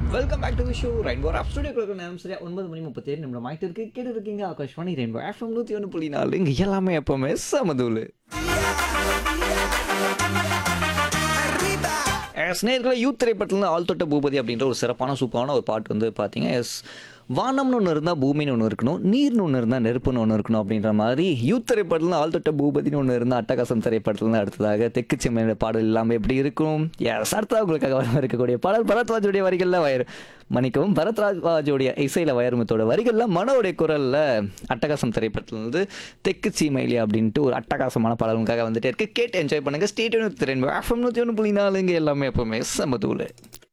welcome back to the show rainbow of studio நேரம் சரியா ஒன்பது மணி முப்பத்தேழு நிமிடம் ஆகிட்டு இருக்கு கேட்டு இருக்கீங்க ஆகாஷ்வாணி ரெயின்போ எஃப்எம் நூற்றி ஒன்று புள்ளி நாலு இங்கே எல்லாமே எப்பவுமே சமதூள் எஸ் நேர்களை யூத் திரைப்படத்தில் ஆள் தொட்ட பூபதி அப்படின்ற ஒரு சிறப்பான சூப்பரான ஒரு பாட்டு வந்து பார்த்தீங்க எஸ் வானம்னு ஒன்று இருந்தால் பூமின்னு ஒன்று இருக்கணும் நீர்னு ஒன்று இருந்தால் நெருப்புன்னு ஒன்று இருக்கணும் அப்படின்ற மாதிரி யூத் திரைப்படத்தில் ஆள் தொட்ட பூபதினு ஒன்று இருந்தால் அட்டகாசம் திரைப்படத்தில் அடுத்ததாக தெற்கு செம்மையோட பாடல் இல்லாமல் எப்படி இருக்கும் எஸ் அடுத்ததாக உங்களுக்காக வர இருக்கக்கூடிய பாடல் பரத்வாஜுடைய வரிகளில் வயர் மன்னிக்கவும் பரத்ராஜோடைய இசையில் வயர்மத்தோட வரிகளில் மனோடைய குரலில் அட்டகாசம் திரைப்படத்தில் வந்து தெற்கு சீமைலி அப்படின்ட்டு ஒரு அட்டகாசமான பாடல் உங்களுக்காக வந்துட்டே இருக்கு கேட்டு என்ஜாய் பண்ணுங்க ஸ்டேட் திறன் எஃப்எம் நூற்றி ஒன்று புள்ளி நாலுங்க எல்லாமே எப்பவுமே சமதூள்